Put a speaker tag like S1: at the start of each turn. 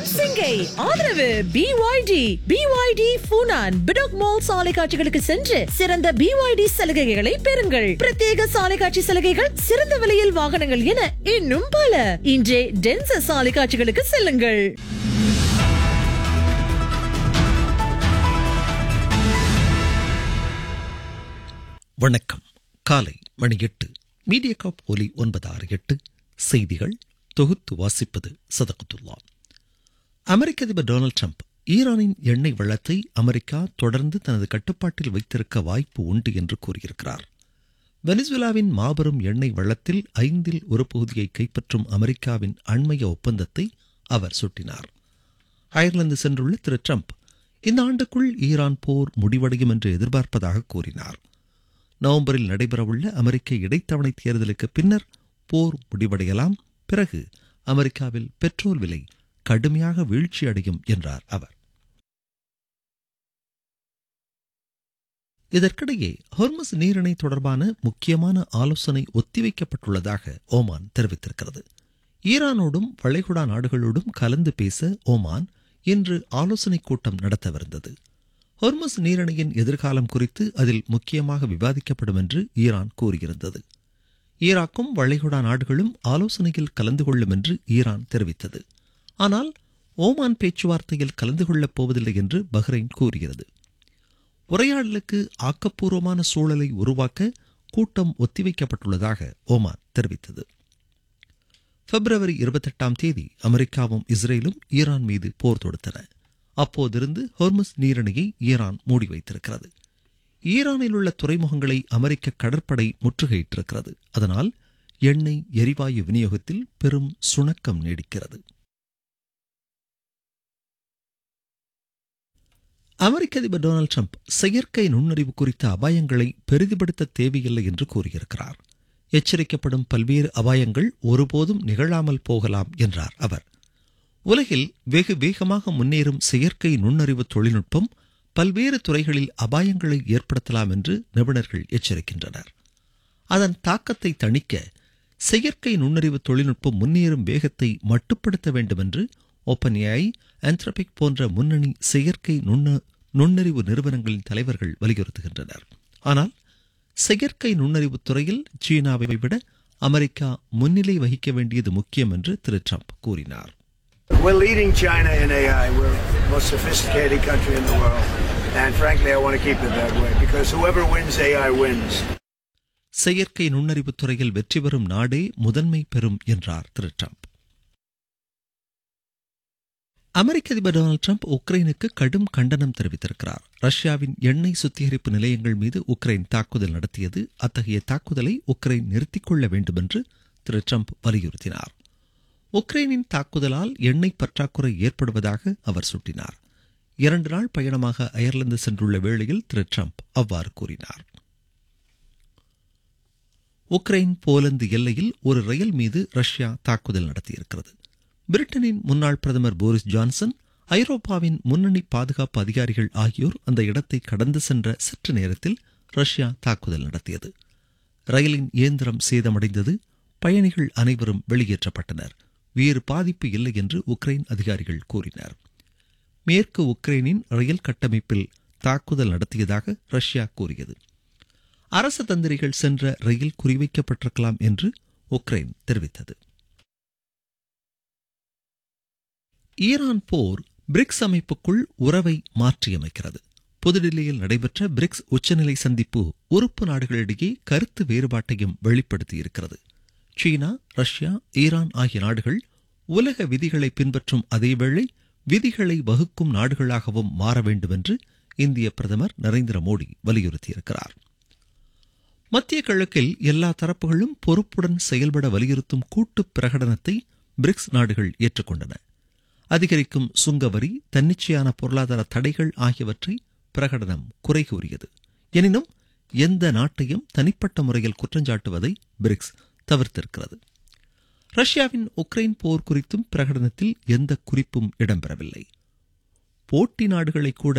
S1: வணக்கம் சிங்கை ஆதரவு B Y D B Y D பூனான் பிடாக் மால் சாலை காட்சிகளுக்கு சென்று சிறந்த பிஒய்டி சலுகைகளை பெறுங்கள் பிரத்யேக சாலை காட்சி சலுகைகள் சிறந்த விலையில் வாகனங்கள் என இன்னும் பல இன்றே டென்ச சாலை காட்சிகளுக்கு செல்லுங்கள்
S2: வணக்கம் காலை மணி எட்டு மீடியா காப் ஒலி ஒன்பது ஆறு எட்டு செய்திகள் தொகுத்து வாசிப்பது சதகத்துல்லா அமெரிக்க அதிபர் டொனால்ட் ட்ரம்ப் ஈரானின் எண்ணெய் வளத்தை அமெரிக்கா தொடர்ந்து தனது கட்டுப்பாட்டில் வைத்திருக்க வாய்ப்பு உண்டு என்று கூறியிருக்கிறார் வெனிசுலாவின் மாபெரும் எண்ணெய் வளத்தில் ஐந்தில் ஒரு பகுதியை கைப்பற்றும் அமெரிக்காவின் அண்மைய ஒப்பந்தத்தை அவர் சுட்டினார் அயர்லாந்து சென்றுள்ள திரு ட்ரம்ப் இந்த ஆண்டுக்குள் ஈரான் போர் முடிவடையும் என்று எதிர்பார்ப்பதாக கூறினார் நவம்பரில் நடைபெறவுள்ள அமெரிக்க இடைத்தவணை தேர்தலுக்கு பின்னர் போர் முடிவடையலாம் பிறகு அமெரிக்காவில் பெட்ரோல் விலை கடுமையாக வீழ்ச்சியடையும் என்றார் அவர் இதற்கிடையே ஹொர்மஸ் நீரிணை தொடர்பான முக்கியமான ஆலோசனை ஒத்திவைக்கப்பட்டுள்ளதாக ஓமான் தெரிவித்திருக்கிறது ஈரானோடும் வளைகுடா நாடுகளோடும் கலந்து பேச ஓமான் இன்று ஆலோசனைக் கூட்டம் நடத்தவிருந்தது ஹொர்மஸ் நீரிணையின் எதிர்காலம் குறித்து அதில் முக்கியமாக விவாதிக்கப்படும் என்று ஈரான் கூறியிருந்தது ஈராக்கும் வளைகுடா நாடுகளும் ஆலோசனையில் கலந்து கொள்ளும் என்று ஈரான் தெரிவித்தது ஆனால் ஓமான் பேச்சுவார்த்தையில் கலந்து கொள்ளப் போவதில்லை என்று பஹ்ரைன் கூறுகிறது உரையாடலுக்கு ஆக்கப்பூர்வமான சூழலை உருவாக்க கூட்டம் ஒத்திவைக்கப்பட்டுள்ளதாக ஓமான் தெரிவித்தது பிப்ரவரி இருபத்தெட்டாம் தேதி அமெரிக்காவும் இஸ்ரேலும் ஈரான் மீது போர் தொடுத்தன அப்போதிருந்து ஹொர்மஸ் நீரிணையை ஈரான் மூடி வைத்திருக்கிறது ஈரானில் உள்ள துறைமுகங்களை அமெரிக்க கடற்படை முற்றுகையிட்டிருக்கிறது அதனால் எண்ணெய் எரிவாயு விநியோகத்தில் பெரும் சுணக்கம் நீடிக்கிறது அமெரிக்க அதிபர் டொனால்டு ட்ரம்ப் செயற்கை நுண்ணறிவு குறித்த அபாயங்களை பெரிதுபடுத்த தேவையில்லை என்று கூறியிருக்கிறார் எச்சரிக்கப்படும் பல்வேறு அபாயங்கள் ஒருபோதும் நிகழாமல் போகலாம் என்றார் அவர் உலகில் வெகு வேகமாக முன்னேறும் செயற்கை நுண்ணறிவு தொழில்நுட்பம் பல்வேறு துறைகளில் அபாயங்களை ஏற்படுத்தலாம் என்று நிபுணர்கள் எச்சரிக்கின்றனர் அதன் தாக்கத்தை தணிக்க செயற்கை நுண்ணறிவு தொழில்நுட்பம் முன்னேறும் வேகத்தை மட்டுப்படுத்த வேண்டும் என்று ஓப்பன்ஏஐ ஆந்த்ரபிக் போன்ற முன்னணி செயற்கை நுண்ண நுண்ணறிவு நிறுவனங்களின் தலைவர்கள் வலியுறுத்துகின்றனர் ஆனால் செயற்கை நுண்ணறிவு துறையில் சீனாவை விட அமெரிக்கா முன்னிலை வகிக்க வேண்டியது முக்கியம் என்று திரு ட்ரம்ப் கூறினார்
S3: We're leading China in AI. We're the most sophisticated country in the world. And frankly, I want to keep it that way because whoever wins AI wins.
S2: செயற்கை நுண்ணறிவு துறையில் வெற்றி பெறும் நாடே முதன்மை பெறும் என்றார் திரு ட்ரம்ப் அமெரிக்க அதிபர் டொனால்டு ட்ரம்ப் உக்ரைனுக்கு கடும் கண்டனம் தெரிவித்திருக்கிறார் ரஷ்யாவின் எண்ணெய் சுத்திகரிப்பு நிலையங்கள் மீது உக்ரைன் தாக்குதல் நடத்தியது அத்தகைய தாக்குதலை உக்ரைன் நிறுத்திக் கொள்ள வேண்டும் என்று திரு ட்ரம்ப் வலியுறுத்தினார் உக்ரைனின் தாக்குதலால் எண்ணெய் பற்றாக்குறை ஏற்படுவதாக அவர் சுட்டினார் இரண்டு நாள் பயணமாக அயர்லாந்து சென்றுள்ள வேளையில் திரு ட்ரம்ப் அவ்வாறு கூறினார் உக்ரைன் போலந்து எல்லையில் ஒரு ரயில் மீது ரஷ்யா தாக்குதல் நடத்தியிருக்கிறது பிரிட்டனின் முன்னாள் பிரதமர் போரிஸ் ஜான்சன் ஐரோப்பாவின் முன்னணி பாதுகாப்பு அதிகாரிகள் ஆகியோர் அந்த இடத்தை கடந்து சென்ற சற்று நேரத்தில் ரஷ்யா தாக்குதல் நடத்தியது ரயிலின் இயந்திரம் சேதமடைந்தது பயணிகள் அனைவரும் வெளியேற்றப்பட்டனர் வேறு பாதிப்பு இல்லை என்று உக்ரைன் அதிகாரிகள் கூறினர் மேற்கு உக்ரைனின் ரயில் கட்டமைப்பில் தாக்குதல் நடத்தியதாக ரஷ்யா கூறியது அரசு தந்திரிகள் சென்ற ரயில் குறிவைக்கப்பட்டிருக்கலாம் என்று உக்ரைன் தெரிவித்தது ஈரான் போர் பிரிக்ஸ் அமைப்புக்குள் உறவை மாற்றியமைக்கிறது புதுடில்லியில் நடைபெற்ற பிரிக்ஸ் உச்சநிலை சந்திப்பு உறுப்பு நாடுகளிடையே கருத்து வேறுபாட்டையும் வெளிப்படுத்தியிருக்கிறது சீனா ரஷ்யா ஈரான் ஆகிய நாடுகள் உலக விதிகளை பின்பற்றும் அதேவேளை விதிகளை வகுக்கும் நாடுகளாகவும் மாற வேண்டும் என்று இந்திய பிரதமர் நரேந்திர மோடி வலியுறுத்தியிருக்கிறார் மத்திய கிழக்கில் எல்லா தரப்புகளும் பொறுப்புடன் செயல்பட வலியுறுத்தும் கூட்டு பிரகடனத்தை பிரிக்ஸ் நாடுகள் ஏற்றுக்கொண்டன அதிகரிக்கும் சுங்கவரி தன்னிச்சையான பொருளாதார தடைகள் ஆகியவற்றை பிரகடனம் குறை கூறியது எனினும் எந்த நாட்டையும் தனிப்பட்ட முறையில் குற்றஞ்சாட்டுவதை பிரிக்ஸ் தவிர்த்திருக்கிறது ரஷ்யாவின் உக்ரைன் போர் குறித்தும் பிரகடனத்தில் எந்த குறிப்பும் இடம்பெறவில்லை போட்டி நாடுகளை கூட